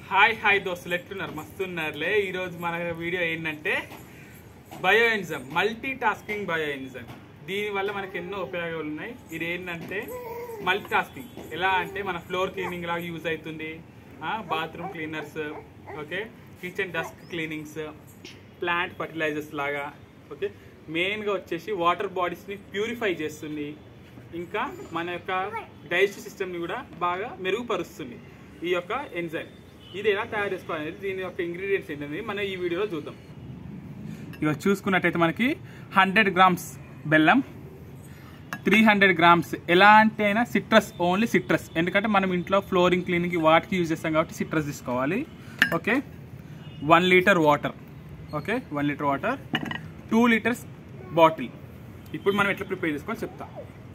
hi hi దోస్తులు ఎట్లున్నారు మస్తున్నారులే ఈరోజు మన వీడియో ఏంటంటే bio enzyme multitasking bio enzyme దీనివల్ల మనకి ఎన్నో ఉపయోగాలు ఉన్నాయి ఇది ఏంటంటే మల్టీ టాస్కింగ్ ఎలా అంటే మన ఫ్లోర్ క్లీనింగ్ లాగా యూజ్ అవుతుంది bathroom cleaners okay kitchen dust cleanings plant fertilizers లాగా ఓకే మెయిన్గా వచ్చేసి వాటర్ బాడీస్ని ప్యూరిఫై చేస్తుంది ఇంకా మన యొక్క డైజెస్టివ్ సిస్టమ్ని కూడా బాగా మెరుగుపరుస్తుంది ఈ యొక్క ఎంజైమ్ ఇది ఎలా తయారు చేసుకోవాలనేది దీని యొక్క ఇంగ్రీడియంట్స్ ఏంటనేది మనం ఈ వీడియోలో చూద్దాం ఇక చూసుకున్నట్టయితే మనకి హండ్రెడ్ గ్రామ్స్ బెల్లం త్రీ హండ్రెడ్ గ్రామ్స్ ఎలాంటి అయినా సిట్రస్ ఓన్లీ సిట్రస్ ఎందుకంటే మనం ఇంట్లో ఫ్లోరింగ్ క్లీనింగ్ వాటికి యూజ్ చేస్తాం కాబట్టి సిట్రస్ తీసుకోవాలి okay one litre water okay one litre water two litres bottle ఇప్పుడు మనం ఎట్లా ప్రిపేర్ చేసుకోవాలి చెప్తా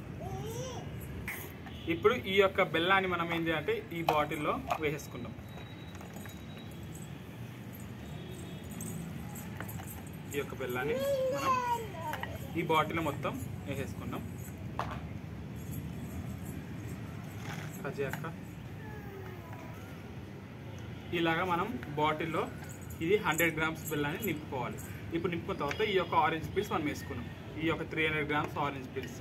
ఇప్పుడు ఈ యొక్క బెల్లాన్ని మనం ఏం చేయాలంటే ఈ బాటిల్లో వేసేసుకుందాం ఈ యొక్క బెల్లాన్ని మనం ఈ బాటిల్ మొత్తం వేసేసుకుందాం అక్క ఇలాగా మనం బాటిల్లో ఇది హండ్రెడ్ గ్రామ్స్ బెల్లాన్ని నింపుకోవాలి ఇప్పుడు నింపుకున్న తర్వాత ఈ యొక్క ఆరెంజ్ పిల్స్ మనం వేసుకున్నాం ఈ యొక్క three hundred grams orange peels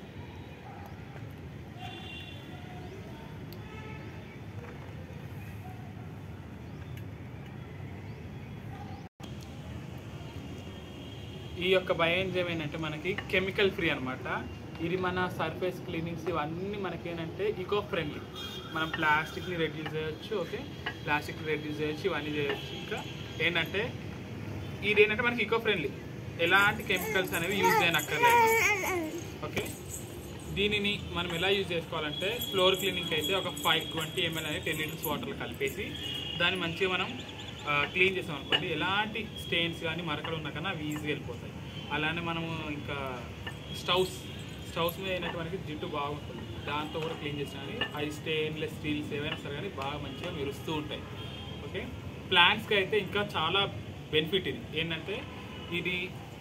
ఈ యొక్క బయోఎంజైమ్ ఏంటంటే మనకి కెమికల్ ఫ్రీ అనమాట ఇది మన సర్ఫేస్ క్లీనింగ్స్ ఇవన్నీ మనకి ఏంటంటే ఈకో ఫ్రెండ్లీ మనం ప్లాస్టిక్ని రెడ్యూస్ చేయొచ్చు ఓకే ప్లాస్టిక్ని రెడ్యూస్ చేయొచ్చు ఇవన్నీ చేయొచ్చు ఇంకా ఏంటంటే ఇది ఏంటంటే మనకి ఈకో ఫ్రెండ్లీ ఎలాంటి కెమికల్స్ అనేవి యూజ్ చేయనక్కర్లేదు ఓకే దీనిని మనం ఎలా యూజ్ చేసుకోవాలంటే ఫ్లోర్ క్లీనింగ్ అయితే ఒక ఫైవ్ ట్వంటీ ఎంఎల్ అనేది టెన్ లీటర్స్ వాటర్ కలిపేసి దాన్ని మంచిగా మనం క్లీన్ చేసాం అనుకోండి ఎలాంటి స్టెయిన్స్ కానీ మరకలు ఉన్నా కానీ అవి ఈజీగా వెళ్ళిపోతాయి అలానే మనము ఇంకా స్టవ్స్ స్టవ్స్ మీద అయినటువంటి జిడ్డు బాగుంటుంది దాంతో కూడా క్లీన్ చేసినా కానీ అవి స్టెయిన్లెస్ స్టీల్స్ ఏవైనా సరే కానీ బాగా మంచిగా మెరుస్తూ ఉంటాయి ఓకే ప్లాంట్స్కి అయితే ఇంకా చాలా బెనిఫిట్ ఇది ఏంటంటే ఇది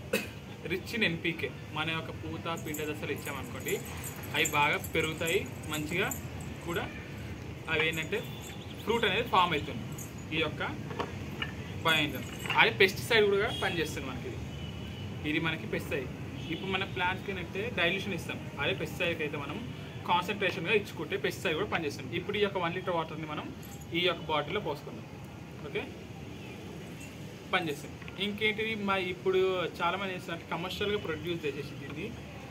రిచ్ ఇన్ ఎన్పీకే మన యొక్క పూత పిండ దశలు ఇచ్చామనుకోండి అవి బాగా పెరుగుతాయి మంచిగా కూడా అవి ఏంటంటే ఫ్రూట్ అనేది ఫామ్ అవుతుంది ఈ యొక్క బయోంజన్ అది పెస్టిసైడ్ కూడా పనిచేస్తుంది మనకి ఇది ఇది మనకి పెస్టిసైడ్ ఇప్పుడు మన ప్లాంట్స్కి ఏంటంటే డైల్యూషన్ ఇస్తాం అదే పెస్టిసైడ్కి అయితే మనం కాన్సన్ట్రేషన్గా ఇచ్చుకుంటే పెస్టిసైడ్ కూడా పనిచేస్తుంది ఇప్పుడు ఈ యొక్క వన్ లీటర్ వాటర్ని మనం ఈ యొక్క బాటిల్లో పోసుకుందాం ఓకే పనిచేస్తుంది ఇంకేంటిది మా ఇప్పుడు చాలా మంది చేస్తున్నారు కమర్షియల్గా ప్రొడ్యూస్ చేసేసి దీన్ని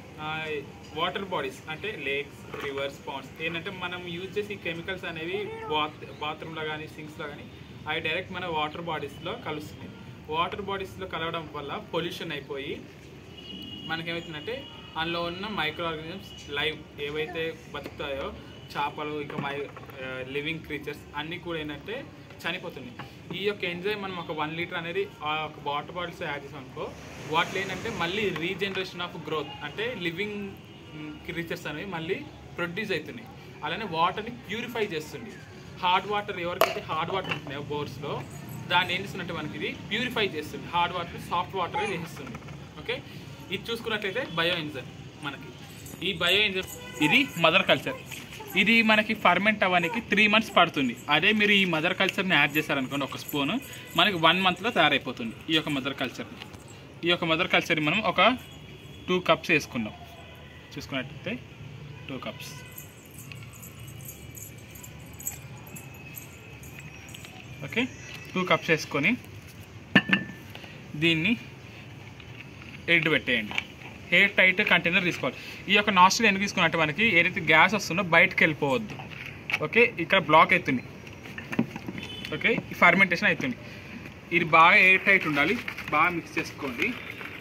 వాటర్ బాడీస్ అంటే లేక్స్ రివర్స్ పాండ్స్ ఏంటంటే మనం యూజ్ చేసే కెమికల్స్ అనేవి బాత్ బాత్రూంలో కానీ సింక్స్లో కానీ అవి డైరెక్ట్ మన వాటర్ బాడీస్లో కలుస్తున్నాయి వాటర్ బాడీస్లో కలవడం వల్ల పొల్యూషన్ అయిపోయి మనకేమవుతుందంటే అందులో ఉన్న మైక్రో ఆర్గానిజమ్స్ లైవ్ ఏవైతే బతుకుతాయో చేపలు ఇంకా మై లివింగ్ క్రీచర్స్ అన్నీ కూడా ఏంటంటే చనిపోతుంది ఈ యొక్క ఎంజాయ్ మనం ఒక వన్ లీటర్ అనేది ఆ ఒక వాటర్ బాటిల్స్ యాడ్ చేసాం అనుకో వాటిలో ఏంటంటే మళ్ళీ రీజనరేషన్ ఆఫ్ గ్రోత్ అంటే లివింగ్ క్రీచర్స్ అనేవి మళ్ళీ ప్రొడ్యూస్ అవుతున్నాయి అలానే వాటర్ని ప్యూరిఫై చేస్తుంది హార్డ్ వాటర్ ఎవరికైతే హార్డ్ వాటర్ ఉంటున్నాయో బోర్స్లో దాన్ని ఏం చేస్తుందంటే మనకి ఇది ప్యూరిఫై చేస్తుంది హార్డ్ వాటర్ సాఫ్ట్ వాటర్ చేస్తుంది ఓకే ఇది చూసుకున్నట్లయితే బయో ఎంజైమ్ మనకి ఈ బయో ఎంజైమ్ ఇది మదర్ కల్చర్ ఇది మనకి ఫర్మెంట్ అవ్వడానికి త్రీ మంత్స్ పడుతుంది అదే మీరు ఈ మదర్ కల్చర్ని యాడ్ చేశారనుకోండి ఒక స్పూన్ మనకి వన్ మంత్లో తయారైపోతుంది ఈ యొక్క మదర్ కల్చర్ ఈ యొక్క మదర్ కల్చర్ని మనం ఒక టూ కప్స్ వేసుకుందాం చూసుకున్నట్టయితే two cups okay two cups వేసుకొని దీన్ని ఎడ్ పెట్టేయండి ఎయిర్ టైట్ కంటైనర్ తీసుకోవాలి ఈ యొక్క నాస్టిల్ ఎందుకు తీసుకున్నట్టు మనకి ఏదైతే గ్యాస్ వస్తుందో బయటకు వెళ్ళిపోవద్దు ఓకే ఇక్కడ బ్లాక్ అవుతుంది ఓకే ఈ ఫర్మెంటేషన్ అవుతుంది ఇది బాగా ఎయిర్ టైట్ ఉండాలి బాగా మిక్స్ చేసుకోండి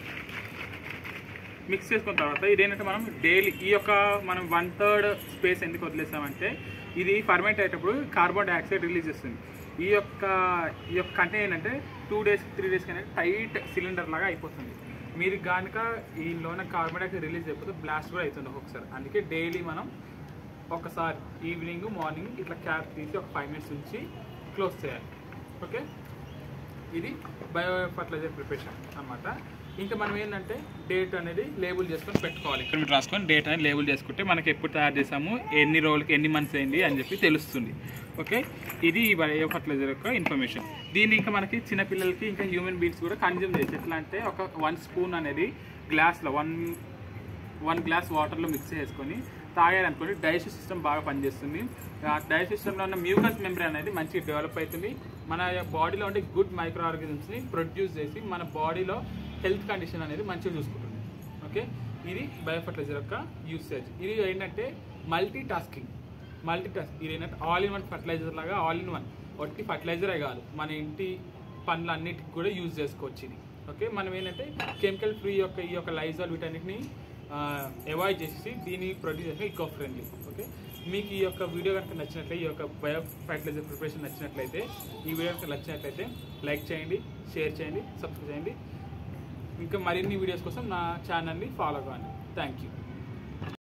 మిక్స్ చేసుకున్న తర్వాత ఇదేంటంటే మనం డైలీ ఈ యొక్క మనం వన్ థర్డ్ స్పేస్ ఎందుకు వదిలేసామంటే ఇది ఫర్మెంట్ అయ్యేటప్పుడు కార్బన్ డైఆక్సైడ్ రిలీజ్ చేస్తుంది ఈ యొక్క ఈ యొక్క కంటైనర్ ఏంటంటే టూ డేస్ త్రీ డేస్ కానీ టైట్ సిలిండర్ లాగా అయిపోతుంది మీరు కనుక ఈలోన కార్బన్ డైఆక్సైడ్ రిలీజ్ అయిపోతే బ్లాస్ట్ కూడా అవుతుంది ఒక్కొక్కసారి అందుకే డైలీ మనం ఒకసారి ఈవినింగ్ మార్నింగ్ ఇట్లా క్యాప్ తీసి ఒక ఫైవ్ మినిట్స్ ఉంచి క్లోజ్ చేయాలి ఓకే ఇది బయో ఫర్టిలైజర్ ప్రిపరేషన్ అన్నమాట ఇంకా మనం ఏంటంటే డేట్ అనేది లేబుల్ చేసుకొని పెట్టుకోవాలి ఇక్కడ మీరు రాసుకొని డేట్ అనేది లేబుల్ చేసుకుంటే మనకి ఎప్పుడు తయారు చేసాము ఎన్ని రోజులకి ఎన్ని మంత్స్ అయింది అని చెప్పి తెలుస్తుంది ఓకే ఇది బయో ఫర్టిలైజర్ యొక్క ఇన్ఫర్మేషన్ దీన్ని ఇంకా మనకి చిన్నపిల్లలకి ఇంకా హ్యూమన్ బీయింగ్స్ కూడా కన్జ్యూమ్ చేయొచ్చు ఎట్లా అంటే ఒక వన్ స్పూన్ అనేది గ్లాస్లో వన్ వన్ గ్లాస్ వాటర్లో మిక్స్ చేసుకొని తాగారనుకోండి డైజెషన్ సిస్టమ్ బాగా పనిచేస్తుంది ఆ డైజెషన్ సిస్టంలో ఉన్న మ్యూకస్ మెంబ్రీ అనేది మంచిగా డెవలప్ అవుతుంది మన బాడీలో ఉండే గుడ్ మైక్రో ఆర్గానిజమ్స్ని ప్రొడ్యూస్ చేసి మన బాడీలో హెల్త్ కండిషన్ అనేది మంచిగా చూసుకుంటుంది ఓకే ఇది బయోఫర్టిలైజర్ యొక్క యూసేజ్ ఇది ఏంటంటే మల్టీ టాస్కింగ్ మల్టీ టాస్క్ ఇది ఏంటంటే ఆల్ ఇన్ వన్ ఫర్టిలైజర్ లాగా ఆల్ ఇన్ వన్ ఒట్టి ఫర్టిలైజరే కాదు మన ఇంటి పనులు అన్నిటికి కూడా యూజ్ చేసుకోవచ్చు ఇది ఓకే మనం ఏంటంటే కెమికల్ ఫ్రీ యొక్క ఈ యొక్క లైజాల్ వీటన్నిటిని అవాయిడ్ చేసి దీన్ని ప్రొడ్యూస్ చేసిన ఈకో ఫ్రెండ్లీ ఓకే మీకు ఈ యొక్క వీడియో కనుక నచ్చినట్లయితే ఈ యొక్క బయో ఫర్టిలైజర్ ప్రిపరేషన్ నచ్చినట్లయితే ఈ వీడియో కనుక నచ్చినట్లయితే లైక్ చేయండి షేర్ చేయండి సబ్స్క్రైబ్ చేయండి ఇంకా మరిన్ని వీడియోస్ కోసం నా ఛానల్ని ఫాలో కావండి థ్యాంక్ యూ